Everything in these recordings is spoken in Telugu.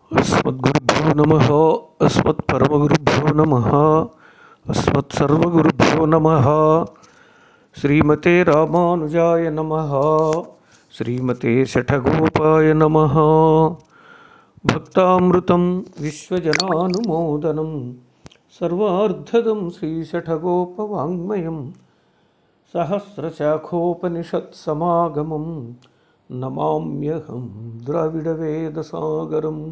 अस्मद्गुरुभ्यो नमः अस्मत्परमगुरुभ्यो नमः अस्मत्सर्वगुरुभ्यो नमः श्रीमते रामानुजाय नमः श्रीमते शठगोपाय नमः भक्तामृतं विश्वजनानुमोदनं सर्वार्धदं श्रीशठगोपवाङ्मयं सहस्रशाखोपनिषत्समागमं నమామ్యహం ద్రావిడవేదసాగరం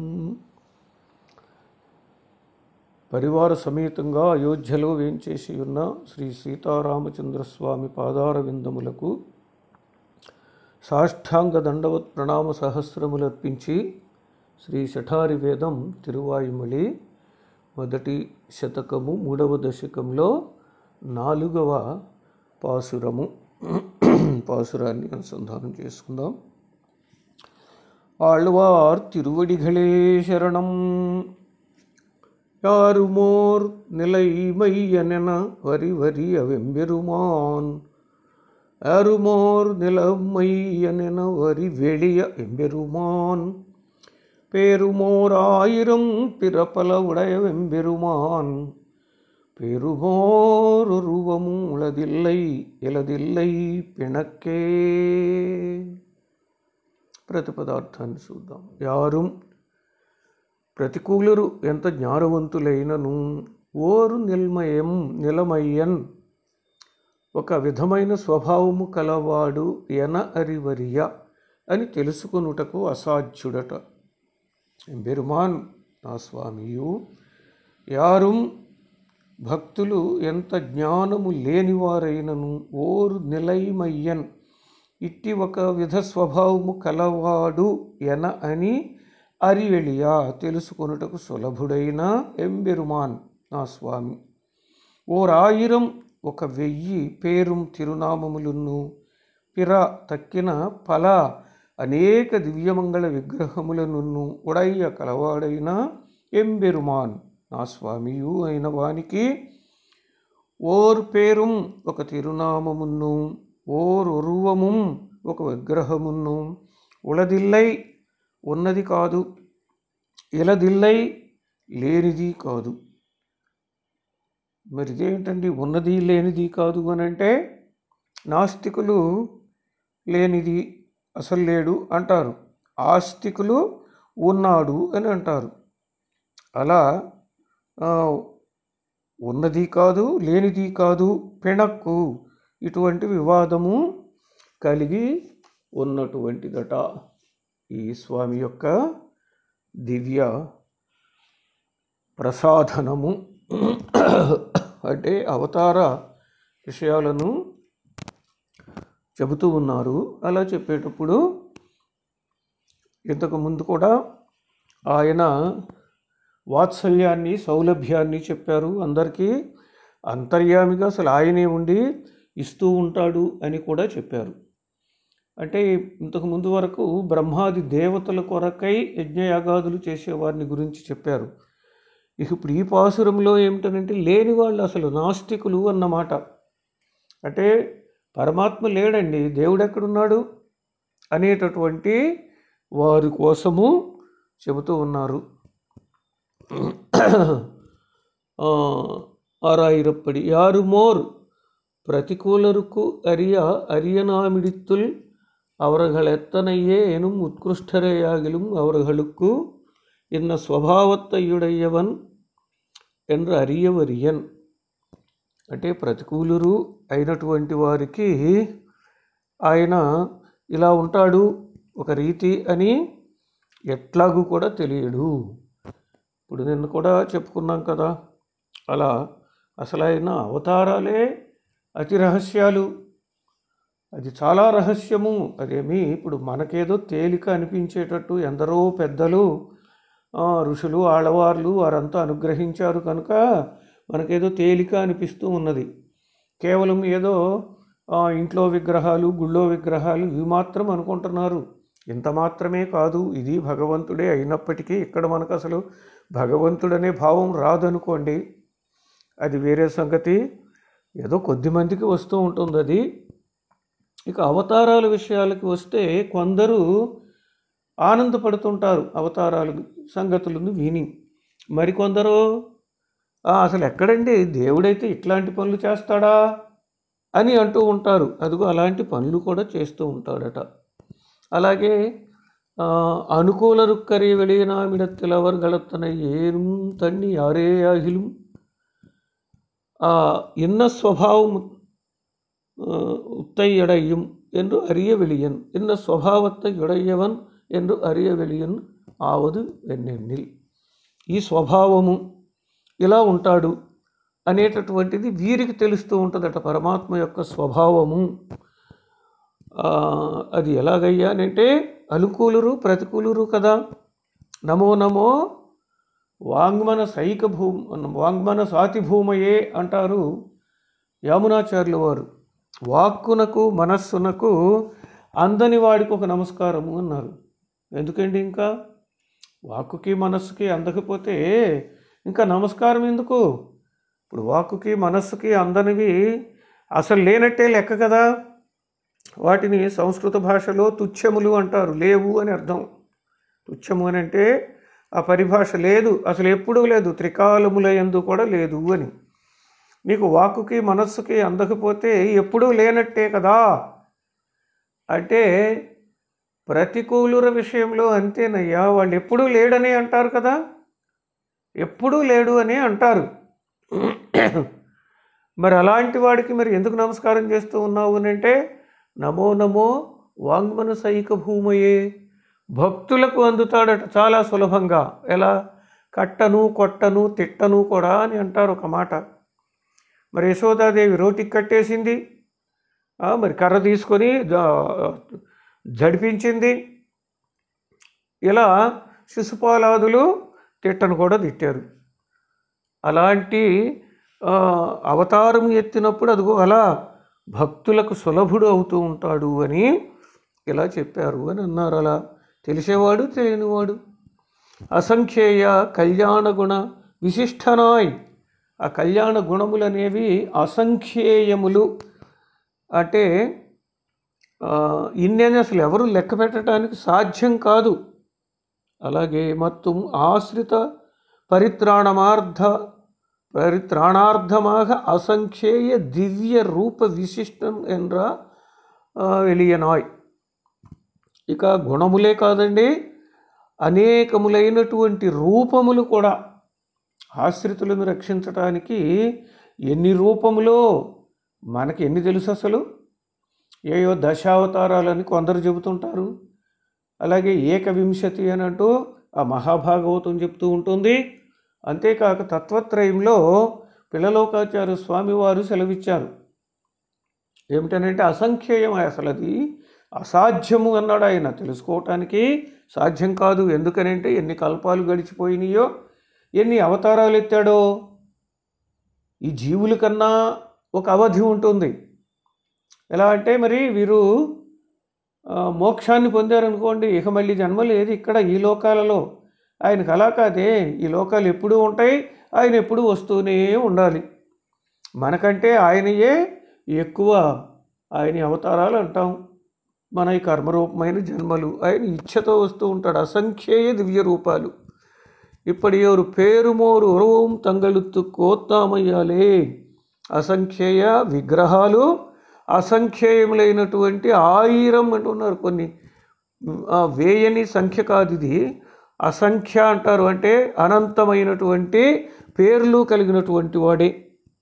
పరివార సమేతంగా అయోధ్యలో వేంచేసి ఉన్న శ్రీ సీతారామచంద్రస్వామి పాదార విందములకు సాష్టాంగ దండవత్ ప్రణామ సహస్రములర్పించి శ్రీ శఠారి వేదం తిరువాయుమలి మొదటి శతకము మూడవ దశకంలో నాలుగవ పాసురము పాసురాన్ని అనుసంధానం చేసుకుందాం ஆழ்வார் திருவடிகளே சரணம் யாருமோர் நிலைமையனென வரி வரி அவெம்பெருமான் யாருமோர் நிலைமையனென வரி வெளிய எம்பெருமான் பேருமோர் ஆயிரம் பிறப்பல உடையவெம்பெருமான் பெருமோருருவமும் உளதில்லை ఎలదిల్లై పిణక్కే ప్రతిపదార్థాన్ని చూద్దాం యారు ప్రతికూలరు ఎంత జ్ఞానవంతులైనను ఓరు నిల్మయం నిలమయ్యన్ ఒక విధమైన స్వభావము కలవాడు ఎన అరివరియ అని తెలుసుకొనుటకు అసాధ్యుడట బెరుమాన్ నా స్వామియు యారు భక్తులు ఎంత జ్ఞానము లేనివారైనను ఓరు నిలయమయ్యన్ ఇట్టి ఒక విధ స్వభావము కలవాడు ఎన అని అరివెళియా తెలుసుకొనుటకు సులభుడైన ఎంబెరుమాన్ నా స్వామి ఓరాయిరం ఒక వెయ్యి పేరుం తిరునామములును పిర తక్కిన పల అనేక దివ్యమంగళ విగ్రహములనున్ను ఉడయ్య కలవాడైన ఎంబెరుమాన్ నా స్వామియు అయిన వానికి ఓర్ పేరుం ఒక తిరునామమును ఓర్ ఉరువము ఒక విగ్రహమును ఉలదిల్లై ఉన్నది కాదు ఇలదిల్లై లేనిది కాదు మరి ఇదేంటండి ఉన్నది లేనిది కాదు అని అంటే నాస్తికులు లేనిది అసలు లేడు అంటారు ఆస్తికులు ఉన్నాడు అని అంటారు అలా ఉన్నది కాదు లేనిది కాదు పిణక్కు ఇటువంటి వివాదము కలిగి ఉన్నటువంటిదట ఈ స్వామి యొక్క దివ్య ప్రసాధనము అంటే అవతార విషయాలను చెబుతూ ఉన్నారు అలా చెప్పేటప్పుడు ఇంతకు ముందు కూడా ఆయన వాత్సల్యాన్ని సౌలభ్యాన్ని చెప్పారు అందరికీ అంతర్యామిగా అసలు ఆయనే ఉండి ఇస్తూ ఉంటాడు అని కూడా చెప్పారు అంటే ఇంతకు ముందు వరకు బ్రహ్మాది దేవతల కొరకై యజ్ఞయాగాదులు చేసేవారిని గురించి చెప్పారు ఇక ఇప్పుడు ఈ పాసురంలో ఏమిటనంటే లేని వాళ్ళు అసలు నాస్తికులు అన్నమాట అంటే పరమాత్మ లేడండి దేవుడు ఎక్కడున్నాడు అనేటటువంటి వారి కోసము చెబుతూ ఉన్నారు ஆறாயிரப்படி யாருமோர் பிரதிகூலருக்கு அரிய அரியனாமிடித்துள் அவர்கள் எத்தனையே எனும் உத்கிருஷ்டரையாகிலும் அவர்களுக்கு இன்ன స్వభావత్తయుడయ్యవన్ என்று అరియవరియన్ అంటే ప్రతికూలురు అయినటువంటి వారికి ఆయన ఇలా ఉంటాడు ఒక రీతి అని ఎట్లాగూ కూడా తెలియడు ఇప్పుడు నిన్న కూడా చెప్పుకున్నాం కదా అలా అసలైన అవతారాలే అతి రహస్యాలు అది చాలా రహస్యము అదేమి ఇప్పుడు మనకేదో తేలిక అనిపించేటట్టు ఎందరో పెద్దలు ఋషులు ఆడవార్లు వారంతా అనుగ్రహించారు కనుక మనకేదో తేలిక అనిపిస్తూ ఉన్నది కేవలం ఏదో ఇంట్లో విగ్రహాలు గుళ్ళో విగ్రహాలు ఇవి మాత్రం అనుకుంటున్నారు ఇంత మాత్రమే కాదు ఇది భగవంతుడే అయినప్పటికీ ఇక్కడ మనకు అసలు భగవంతుడనే భావం రాదనుకోండి అది వేరే సంగతి ఏదో కొద్ది మందికి వస్తూ ఉంటుంది అది ఇక అవతారాల విషయాలకు వస్తే కొందరు ఆనందపడుతుంటారు అవతారాలు సంగతులను విని మరికొందరు "ఆ, అసలు ఎక్కడండి దేవుడైతే ఇట్లాంటి పనులు చేస్తాడా అని అంటూ ఉంటారు అదిగో అలాంటి పనులు కూడా చేస్తూ ఉంటాడట అలాగే ఆ, అనుకూలరుక్కరి வெளியினாமிடத்தில் அவர்களத்தனை ஏனும் தண்ணி யாரே ஆகிலும் ஆ, இன்ன ஸ்வபாவம் உத்தையடையும் என்று அறிய வெளியன் இன்ன స్వభావத்தை ఉడయ్యవన్ என்று அறிయ வெளிయన్ ఆవదు వెన్నెన్నిల్ ఈ స్వభావము ఇలా ఉంటాడు అనేటటువంటిది వీరికి తెలుస్తూ ఉంటుందట పరమాత్మ యొక్క స్వభావము ఆ, అది ఎలాగయ్యా అంటే అనుకూలురు ప్రతికూలురు కదా నమో నమో వాంగ్మన సైక భూ వాంగ్మన సాతి భూమయే అంటారు యామునాచార్యుల వారు వాక్కునకు మనస్సునకు అందని వాడికి ఒక నమస్కారము అన్నారు ఎందుకండి ఇంకా వాక్కుకి మనస్సుకి అందకపోతే ఇంకా నమస్కారం ఎందుకు ఇప్పుడు వాక్కుకి మనస్సుకి అందనివి అసలు లేనట్టే లెక్క కదా వాటిని సంస్కృత భాషలో తుచ్చములు అంటారు లేవు అని అర్థం తుచ్చము అని అంటే ఆ పరిభాష లేదు అసలు ఎప్పుడూ లేదు త్రికాలముల ఎందు కూడా లేదు అని నీకు వాక్కుకి మనస్సుకి అందకపోతే ఎప్పుడూ లేనట్టే కదా అంటే ప్రతికూలుర విషయంలో అంతేనయ్యా వాళ్ళు ఎప్పుడూ లేడనే అంటారు కదా ఎప్పుడూ లేడు అని అంటారు మరి అలాంటి వాడికి మరి ఎందుకు నమస్కారం చేస్తూ ఉన్నావు అని అంటే నమో నమో వాంగ్మన సైక భూమయే భక్తులకు అందుతాడట చాలా సులభంగా ఎలా కట్టను కొట్టను తిట్టను కూడా అని అంటారు ఒక మాట మరి యశోదాదేవి రోటికి కట్టేసింది ఆ, మరి కర్ర తీసుకొని జ- జడిపించింది ఇలా శిశుపాలాదులు తిట్టను కూడా తిట్టారు అలాంటి ఆ, అవతారం ఎత్తినప్పుడు అదిగో అలా భక్తులకు సులభుడు అవుతూ ఉంటాడు అని ఇలా చెప్పారు అని అన్నారు అలా తెలిసేవాడు తెలియనివాడు అసంఖ్యేయ కళ్యాణ గుణ విశిష్టనాయ్ ఆ కళ్యాణ గుణములు అనేవి అసంఖ్యేయములు అంటే ఆ, ఇన్నని అసలు ఎవరు లెక్క పెట్టడానికి సాధ్యం కాదు అలాగే మొత్తం ఆశ్రిత పరిత్రాణమార్థ పరిత్రాణార్థமாக అసంఖ్యేయ దివ్య రూప విశిష్టం ఎன்ற వెలియనాయ్ ఇక గుణములే కాదండి అనేకములైనటువంటి రూపములు కూడా ఆశ్రితులను రక్షించటానికి ఎన్ని రూపములో మనకి ఎన్ని తెలుసు అసలు ఏయో దశావతారాలని కొందరు చెబుతుంటారు అలాగే ఏకవింశతి అని అంటూ ఆ మహాభాగవతం చెప్తూ ఉంటుంది అంతేకాక తత్వత్రయంలో పిల్లలోకాచార్య స్వామివారు సెలవిచ్చారు ఏమిటనంటే అసంఖ్యేయం అసలు అది అసాధ్యము అన్నాడు ఆయన తెలుసుకోవటానికి సాధ్యం కాదు ఎందుకనంటే ఎన్ని కల్పాలు గడిచిపోయినాయో ఎన్ని అవతారాలు ఎత్తాడో ఈ జీవుల కన్నా ఒక అవధి ఉంటుంది ఎలా అంటే మరి వీరు ఆ, మోక్షాన్ని పొందారనుకోండి ఇక మళ్ళీ జన్మ లేదు ఇక్కడ ఈ లోకాలలో ఆయనకు అలా కాదే ఈ లోకాలు ఎప్పుడూ ఉంటాయి ఆయన ఎప్పుడూ వస్తూనే ఉండాలి మనకంటే ఆయనయే ఎక్కువ ఆయన అవతారాలు అంటాం మన ఈ కర్మరూపమైన జన్మలు ఆయన ఇచ్ఛతో వస్తూ ఉంటాడు అసంఖ్యేయ దివ్య రూపాలు இப்படி ஒரு పేరుమోరు ఉరవం తంగళుత్తు కోత్తామయ్యాలే అసంఖ్యేయ విగ్రహాలు అసంఖ్యేయములైనటువంటి ఆయిరం అంటున్నారు కొన్ని ఆ, వేయని సంఖ్య కాదు ఇది అసంఖ్య అంటారు అంటే అనంతమైనటువంటి పేర్లు కలిగినటువంటి వాడే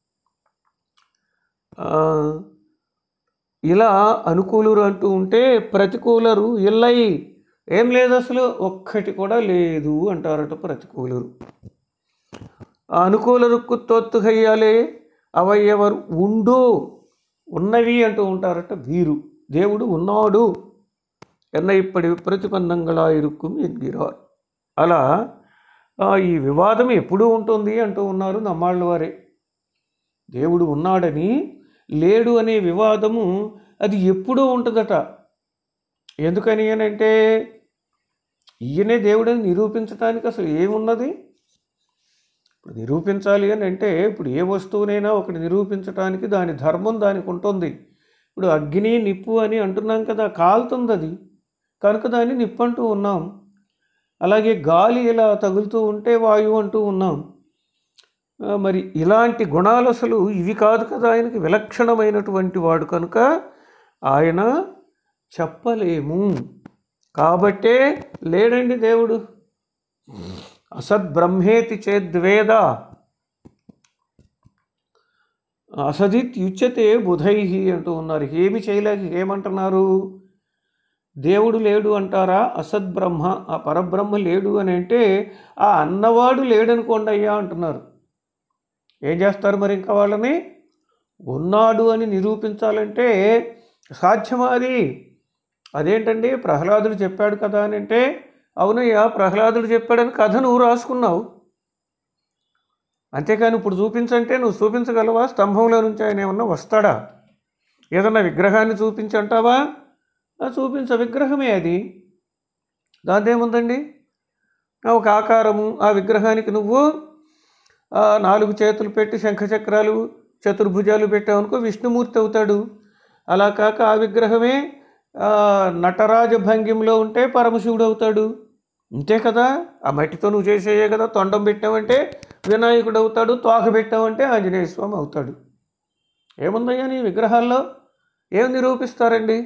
ఆ, ఇలా అనుకూలురు అంటూ ఉంటే ప్రతికూలరు ఇల్లై ఏం లేదు అసలు ఒక్కటి కూడా లేదు అంటారట ప్రతికూలరు ఆ అనుకూలరుక్కు తొత్తుగయ్యాలే అవయ్యవరు ఉండు ఉన్నవి అంటూ ఉంటారట వీరు దేవుడు ఉన్నాడు ఎన్న ఇప్పటి ప్రతిపన్నంగా ఇరుక్కుం ఎన్గిరార్ అలా ఆ, ఈ వివాదం ఎప్పుడూ ఉంటుంది అంటూ ఉన్నారు నమ్మాళ్ళ వారే దేవుడు ఉన్నాడని లేడు అనే వివాదము అది ఎప్పుడూ ఉంటుందట ఎందుకని అని అంటే ఈయనే దేవుడని నిరూపించడానికి అసలు ఏమున్నది ఇప్పుడు నిరూపించాలి అని అంటే ఇప్పుడు ఏ వస్తువునైనా ఒకటి నిరూపించడానికి దాని ధర్మం దానికి ఉంటుంది ఇప్పుడు అగ్ని నిప్పు అని అంటున్నాం కదా కాలుతుంది అది కనుక దాన్ని నిప్పంటూ ఉన్నాం అలాగే గాలి ఇలా తగులుతూ ఉంటే వాయువు అంటూ ఉన్నాం ఆ, మరి ఇలాంటి గుణాలు అసలు ఇవి కాదు కదా ఆయనకి విలక్షణమైనటువంటి వాడు కనుక ఆయన చెప్పలేము కాబట్టే లేడండి దేవుడు అసద్బ్రహ్మేతి చేద్వేద అసదిత్యుచ్యతే బుధై అంటూ ఉన్నారు ఏమి చేయలేక ఏమంటున్నారు దేవుడు లేడు అంటారా అసద్బ్రహ్మ ఆ పరబ్రహ్మ లేడు అని అంటే ఆ అన్నవాడు లేడనుకోండి అయ్యా అంటున్నారు ఏం చేస్తారు మరి ఇంకా వాళ్ళని ఉన్నాడు అని నిరూపించాలంటే సాధ్యమా అది అదేంటండి ప్రహ్లాదుడు చెప్పాడు కదా అని అంటే అవునయ్యా ప్రహ్లాదుడు చెప్పాడని కథ నువ్వు రాసుకున్నావు అంతేకాని ఇప్పుడు చూపించంటే నువ్వు చూపించగలవా స్తంభంలో నుంచి ఆయన ఏమన్నా వస్తాడా ఏదన్నా విగ్రహాన్ని చూపించంటావా ఆ, చూపించ విగ్రహమే అది దాందేముందండి ఆ, ఒక ఆకారము ఆ విగ్రహానికి నువ్వు ఆ, నాలుగు చేతులు పెట్టి శంఖచక్రాలు చతుర్భుజాలు పెట్టావనుకో విష్ణుమూర్తి అవుతాడు అలా కాక ఆ విగ్రహమే ఆ, నటరాజ భంగిమలో ఉంటే పరమశివుడు అవుతాడు అంతే కదా ఆ మట్టితో నువ్వు చేసేయే కదా తొండం పెట్టావంటే వినాయకుడు అవుతాడు తోక పెట్టావంటే ఆంజనేయ స్వామి అవుతాడు ఏముందయ్యా నీ విగ్రహాల్లో ఏం నిరూపిస్తారండి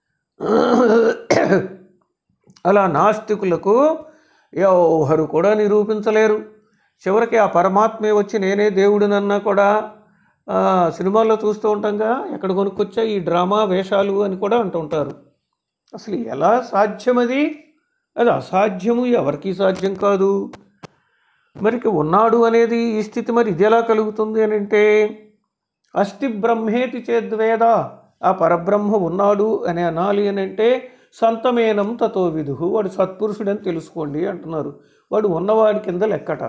అలా నాస్తికులకు ఎవరు కూడా నిరూపించలేరు చివరికి ఆ పరమాత్మే వచ్చి నేనే దేవుడినన్నా కూడా ఆ, సినిమాల్లో చూస్తూ ఉంటాంగా ఎక్కడ కొనుక్కొచ్చా ఈ డ్రామా వేషాలు అని కూడా అంటుంటారు అసలు ఎలా సాధ్యమది అది అసాధ్యము ఎవరికీ సాధ్యం కాదు మరికి ఉన్నాడు అనేది ఈ స్థితి మరి ఇది ఎలా కలుగుతుంది అని అంటే అస్థి బ్రహ్మేతి చేద్వేద ఆ పరబ్రహ్మ ఉన్నాడు అని అనాలి అని అంటే సంతమేనం తతో విదుహు వాడు సత్పురుషుడని తెలుసుకోండి అంటున్నారు వాడు ఉన్నవాడి కింద లెక్కట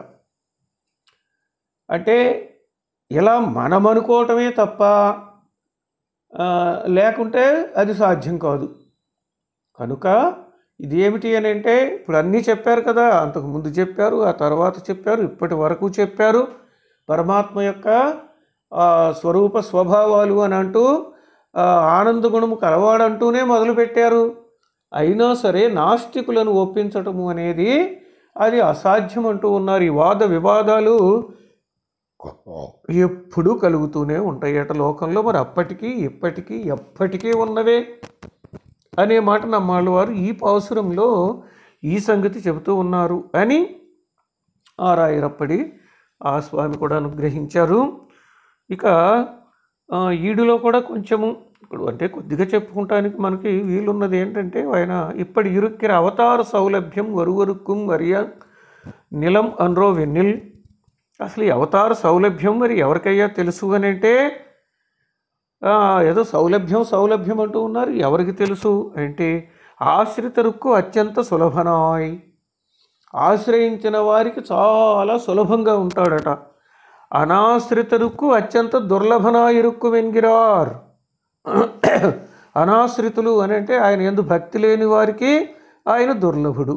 అంటే ఇలా మనం అనుకోవటమే తప్ప ఆ, లేకుంటే అది సాధ్యం కాదు కనుక ఇది ఏమిటి అని అంటే ఇప్పుడు అన్నీ చెప్పారు కదా అంతకు ముందు చెప్పారు ఆ తర్వాత చెప్పారు ఇప్పటి వరకు చెప్పారు పరమాత్మ యొక్క ఆ, స్వరూప స్వభావాలు అని అంటూ ఆ, ఆనంద గుణము కలవాడంటూనే మొదలుపెట్టారు అయినా సరే నాస్తికులను ఒప్పించటము అనేది అది అసాధ్యం అంటూ ఉన్నారు ఈ వాద వివాదాలు ఎప్పుడూ కలుగుతూనే ఉంటాయి అట లోకంలో మరి అప్పటికీ ఇప్పటికీ ఎప్పటికీ ఉన్నవే అనే మాట నమ్మాళ్ళ వారు ఈ పాసురంలో ఈ సంగతి చెబుతూ ఉన్నారు అని ఆ రాయరప్పడి ఆ స్వామి కూడా అనుగ్రహించారు ఇక ఆ, ఈడులో కూడా కొంచెము ఇప్పుడు అంటే కొద్దిగా చెప్పుకుంటానికి మనకి వీలున్నది ఏంటంటే ఆయన ఇప్పటి ఇరుక్కిర అవతార సౌలభ్యం వరువరుక్కుం వరియ నిలం అన్రో వెన్నెల్ అసలు ఈ అవతార సౌలభ్యం మరి ఎవరికయ్యా తెలుసు అని అంటే ఆ, ఏదో సౌలభ్యం సౌలభ్యం అంటూ ఉన్నారు ఎవరికి తెలుసు అంటే ఆశ్రిత రుక్కు అత్యంత సులభనాయ్ ఆశ్రయించిన వారికి చాలా సులభంగా ఉంటాడట అనాశ్రిత రుక్కు అత్యంత దుర్లభనాయ రుక్కు వెంగిరార్ అనాశ్రితులు అని అంటే ఆయన ఎందు భక్తి లేని వారికి ఆయన దుర్లభుడు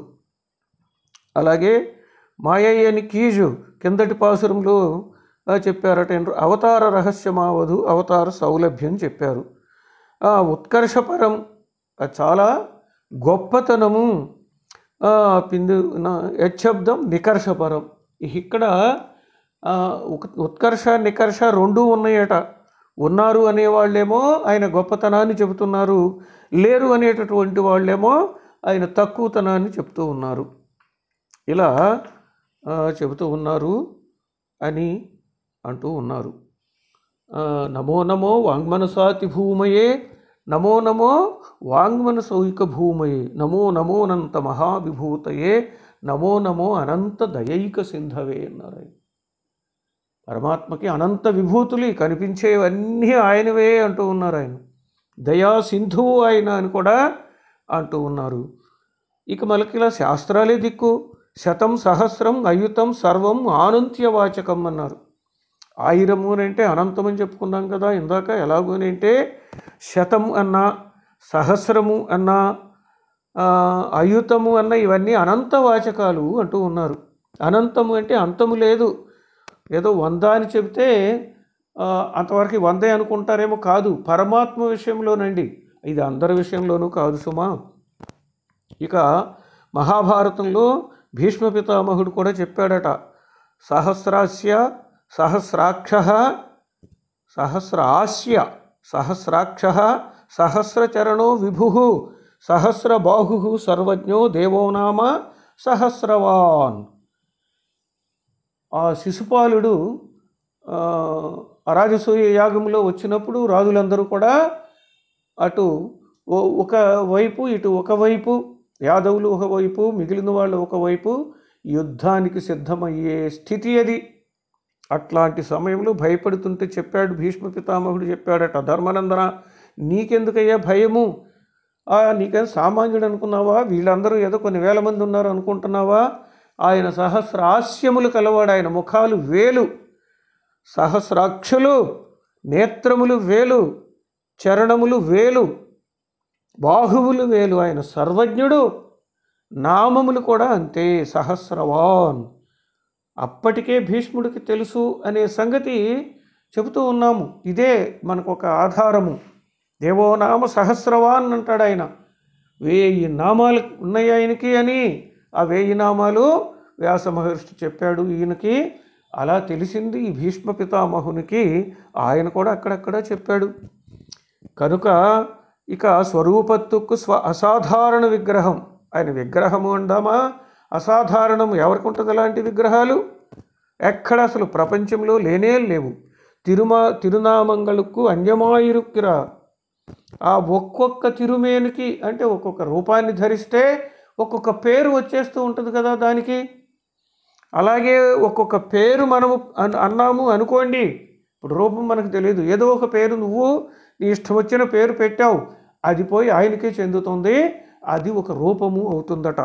అలాగే మాయయ్యని కీజు కిందటి పాసురంలో ఆ, చెప్పారట ఏంటో అవతార రహస్యమావధు అవతార సౌలభ్యం చెప్పారు ఆ, ఉత్కర్షపరం అది చాలా గొప్పతనము ఆ, పిందు నా- యశబ్దం నికర్షపరం ఇక్కడ ఆ, ఉక్- ఉత్కర్ష నికర్ష రెండూ ఉన్నాయట ఉన్నారు అనేవాళ్ళేమో ఆయన గొప్పతనాన్ని చెబుతున్నారు లేరు అనేటటువంటి వాళ్ళేమో ఆయన తక్కువతనాన్ని చెప్తూ ఉన్నారు ఇలా ఆ, చెబుతూ ఉన్నారు అని అంటూ ఉన్నారు ఆ, నమో నమో వాంగ్మనసాతి భూమయే నమో నమో వాంగ్మనసౌక భూమయే నమో నమో అనంత మహావిభూతయే నమో నమో అనంత దయైక సింధవే అన్నారు ఆయన పరమాత్మకి అనంత విభూతులు ఈ కనిపించేవన్నీ ఆయనవే అంటూ ఉన్నారు ఆయన దయా సింధువు ఆయన అని కూడా అంటూ ఉన్నారు ఇక మనకి ఇలా శాస్త్రాలే దిక్కు శతం సహస్రం అయుతం సర్వం ఆనంత్యవాచకం అన్నారు ఆయిరము అని అంటే అనంతం అని చెప్పుకున్నాం కదా ఇందాక ఎలాగూ అని అంటే శతం అన్నా సహస్రము అన్నా ఆ, అయుతము అన్న ఇవన్నీ అనంత వాచకాలు అంటూ ఉన్నారు అనంతము అంటే అంతము లేదు ఏదో వంద అని చెబితే ఆ, అంతవరకు వందే అనుకుంటారేమో కాదు పరమాత్మ విషయంలోనండి ఇది అందరి విషయంలోనూ కాదు సుమా ఇక మహాభారతంలో భీష్మ పితామహుడు కూడా చెప్పాడట సహస్రాస్య సహస్రాక్ష సహస్రాస్య సహస్రాక్ష సహస్రచరణో విభు సహస్రబాహు సర్వజ్ఞో దేవో నామ సహస్రవాన్ ఆ శిశుపాలుడు ఆ, రాజసూయ యాగంలో వచ్చినప్పుడు రాజులందరూ కూడా అటు ఓ- ఒక వైపు ఇటు ఒకవైపు యాదవులు ఒకవైపు మిగిలిన వాళ్ళు ఒకవైపు యుద్ధానికి సిద్ధమయ్యే స్థితి అది అట్లాంటి సమయంలో భయపడుతుంటే చెప్పాడు భీష్మ పితామహుడు చెప్పాడట ధర్మనందన నీకెందుకయ్యా భయము ఆ, నీకేం సామాన్యుడు అనుకున్నావా వీళ్ళందరూ ఏదో కొన్ని వేల మంది ఉన్నారు అనుకుంటున్నావా ఆయన సహస్రాస్యములు కలవాడు ఆయన ముఖాలు వేలు సహస్రాక్షులు నేత్రములు వేలు చరణములు వేలు బాహువులు వేలు ఆయన సర్వజ్ఞుడు నామములు కూడా అంతే సహస్రవాన్ అప్పటికే భీష్ముడికి తెలుసు అనే సంగతి చెబుతూ ఉన్నాము ఇదే మనకు ఒక ఆధారము దేవోనామ సహస్రవాన్ అంటాడు ఆయన వేయి నామాలు ఉన్నాయి ఆయనకి అని ఆ వేయి నామాలు వ్యాస మహర్షి చెప్పాడు ఈయనకి అలా తెలిసింది ఈ భీష్మ పితామహునికి ఆయన కూడా అక్కడక్కడ చెప్పాడు కనుక ఇక స్వరూపత్తుకు స్వ అసాధారణ విగ్రహం ఆయన విగ్రహము అందామా అసాధారణం ఎవరికి ఉంటుంది అలాంటి విగ్రహాలు ఎక్కడ అసలు ప్రపంచంలో లేనే లేవు తిరుమా తిరునామంగళకు అన్యమాయిరుక్కిరా ఆ ఒక్కొక్క తిరుమేనికి అంటే ఒక్కొక్క రూపాన్ని ధరిస్తే ఒక్కొక్క పేరు వచ్చేస్తూ ఉంటుంది కదా దానికి అలాగే ఒక్కొక్క పేరు మనము అన్- అన్నాము అనుకోండి ఇప్పుడు రూపం మనకు తెలియదు ఏదో ఒక పేరు నువ్వు నీ ఇష్టం వచ్చిన పేరు పెట్టావు అది పోయి ఆయనకే చెందుతుంది అది ఒక రూపము అవుతుందట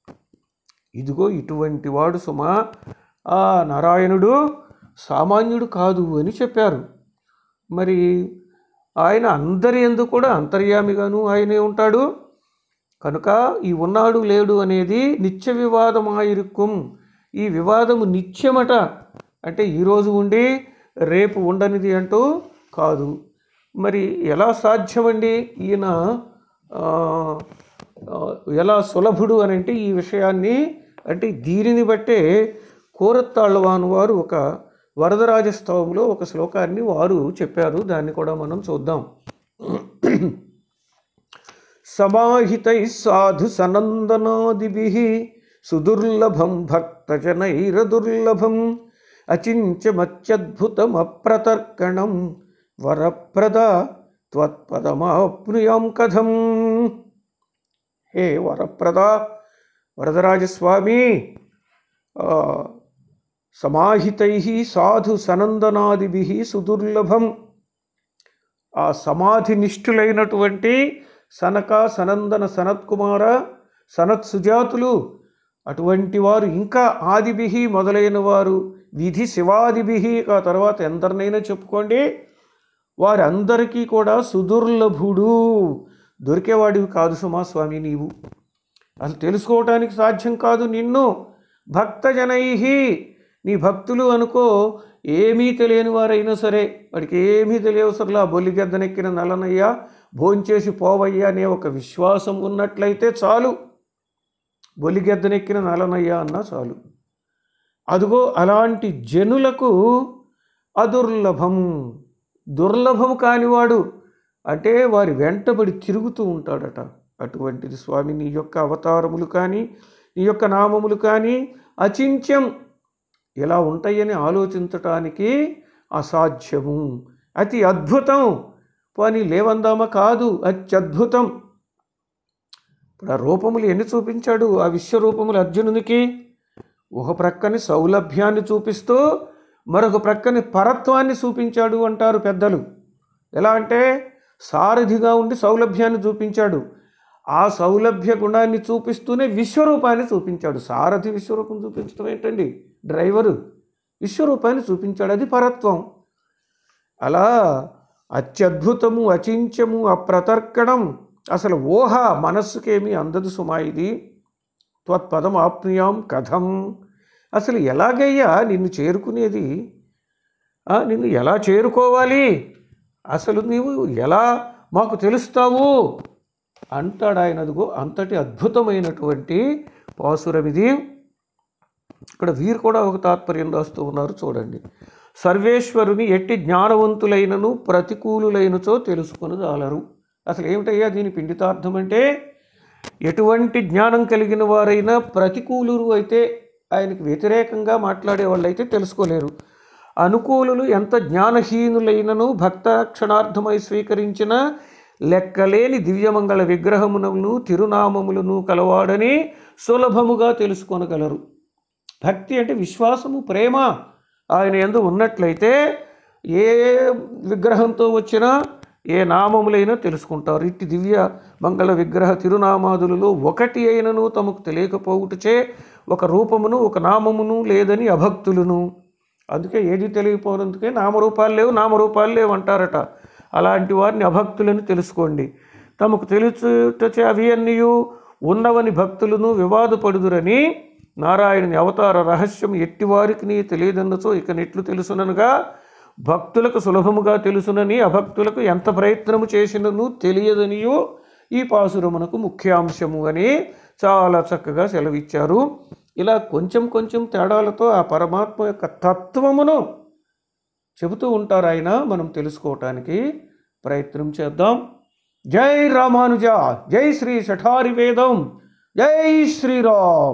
ఇదిగో ఇటువంటి వాడు సుమా ఆ నారాయణుడు సామాన్యుడు కాదు అని చెప్పారు మరి ఆయన అందరి ఎందు కూడా అంతర్యామిగాను ఆయనే ఉంటాడు కనుక ఈ ఉన్నాడు లేడు అనేది నిత్య వివాదమాయిరుక్కుం ఈ వివాదము నిత్యమట అంటే ఈరోజు ఉండి రేపు ఉండనిది అంటూ కాదు మరి ఎలా సాధ్యమండి ఈయన ఆ, ఆ, ఎలా సులభుడు అని అంటే ఈ విషయాన్ని అంటే దీనిని బట్టే కోరత్తాళ్ళవాను వారు ఒక వరదరాజస్తవంలో ఒక శ్లోకాన్ని వారు చెప్పారు దాన్ని కూడా మనం చూద్దాం సమాహితై సాధు సనందనాదిభిః సుదుర్లభం భక్తజనైరదుర్లభం అచించమత్యద్భుతమప్రతర్కణం వరప్రద త్వత్పదమాప్నుయాం కథం హే వరప్రద వరదరాజస్వామి ఆ, సమాహితై సాధు సనందనాదిభి సుదుర్లభం ఆ సమాధి నిష్ఠులైనటువంటి సనక సనందన సనత్కుమార సనత్ సుజాతులు అటువంటి వారు ఇంకా ఆదిభి మొదలైన వారు విధి శివాదిభి ఆ తర్వాత ఎందరినైనా చెప్పుకోండి వారందరికీ కూడా సుదుర్లభుడు దొరికేవాడివి కాదు సుమా స్వామి నీవు అసలు తెలుసుకోవటానికి సాధ్యం కాదు నిన్ను భక్తజనై నీ భక్తులు అనుకో ఏమీ తెలియని వారైనా సరే వాడికి ఏమీ తెలియవసరలా బొల్లిగెద్దనెక్కిన నలనయ్య భోంచేసి పోవయ్యా అనే ఒక విశ్వాసం ఉన్నట్లయితే చాలు బొలిగెద్దనెక్కిన నలనయ్య అన్నా చాలు అదిగో అలాంటి జనులకు అదుర్లభం దుర్లభం కానివాడు అంటే వారి వెంటబడి తిరుగుతూ ఉంటాడట అటువంటిది స్వామి నీ యొక్క అవతారములు కానీ నీ యొక్క నామములు కానీ అచింత్యం ఇలా ఉంటాయని ఆలోచించటానికి అసాధ్యము అతి అద్భుతం పోనీ లేవందామా కాదు అత్యద్భుతం ఇప్పుడు ఆ రూపములు ఎన్ని చూపించాడు ఆ విశ్వరూపములు అర్జునునికి ఒక ప్రక్కని సౌలభ్యాన్ని చూపిస్తూ మరొక ప్రక్కని పరత్వాన్ని చూపించాడు అంటారు పెద్దలు ఎలా అంటే సారథిగా ఉండి సౌలభ్యాన్ని చూపించాడు ఆ సౌలభ్య గుణాన్ని చూపిస్తూనే విశ్వరూపాన్ని చూపించాడు సారథి విశ్వరూపం చూపించడం ఏంటండి డ్రైవరు విశ్వరూపాన్ని చూపించాడు అది పరత్వం అలా అత్యద్భుతము అచించము అప్రతర్కణం అసలు ఊహ మనస్సుకేమీ అందదు సుమా ఇది త్వత్పదం ఆప్నుయాం కథం అసలు ఎలాగయ్యా నిన్ను చేరుకునేది ఆ, నిన్ను ఎలా చేరుకోవాలి అసలు నీవు ఎలా మాకు తెలుస్తావు అంటాడు ఆయన అదిగో అంతటి అద్భుతమైనటువంటి పాసురం ఇది ఇక్కడ వీరు కూడా ఒక తాత్పర్యం రాస్తూ ఉన్నారు చూడండి సర్వేశ్వరుని ఎట్టి జ్ఞానవంతులైనను ప్రతికూలులైనచో తెలుసుకొని రాలరు అసలు ఏమిటయ్యా దీని పిండితార్థం అంటే ఎటువంటి జ్ఞానం కలిగిన వారైనా ప్రతికూలురు అయితే ఆయనకు వ్యతిరేకంగా మాట్లాడే వాళ్ళు అయితే తెలుసుకోలేరు అనుకూలులు ఎంత జ్ఞానహీనులైనను భక్త క్షణార్థమై స్వీకరించిన లెక్కలేని దివ్యమంగళ విగ్రహములను తిరునామములను కలవాడని సులభముగా తెలుసుకొనగలరు భక్తి అంటే విశ్వాసము ప్రేమ ఆయన ఎందు ఉన్నట్లయితే ఏ విగ్రహంతో వచ్చినా ఏ నామములైనా తెలుసుకుంటారు ఇట్టి దివ్య మంగళ విగ్రహ తిరునామాదులలో ఒకటి అయినను తమకు తెలియకపోవుటచే ఒక రూపమును ఒక నామమును లేదని అభక్తులను అందుకే ఏది తెలియకపోయినందుకే నామరూపాలు లేవు నామరూపాలు లేవు అంటారట అలాంటి వారిని అభక్తులని తెలుసుకోండి తమకు తెలుసుటచే అవి అన్నీయు ఉన్నవని భక్తులను వివాదపడుదురని నారాయణుని అవతార రహస్యం ఎట్టివారికి నీ తెలియదన్నచో ఇక నెట్లు తెలుసుననుగా భక్తులకు సులభముగా తెలుసునని అభక్తులకు ఎంత ప్రయత్నము చేసినను తెలియదనియో ఈ పాసురమునకు ముఖ్యాంశము అని చాలా చక్కగా సెలవిచ్చారు ఇలా కొంచెం కొంచెం తేడాలతో ఆ పరమాత్మ యొక్క తత్వమును చెబుతూ ఉంటారు ఆయన మనం తెలుసుకోవటానికి ప్రయత్నం చేద్దాం జై రామానుజ జై శ్రీ శఠారి వేదం జై శ్రీరామ్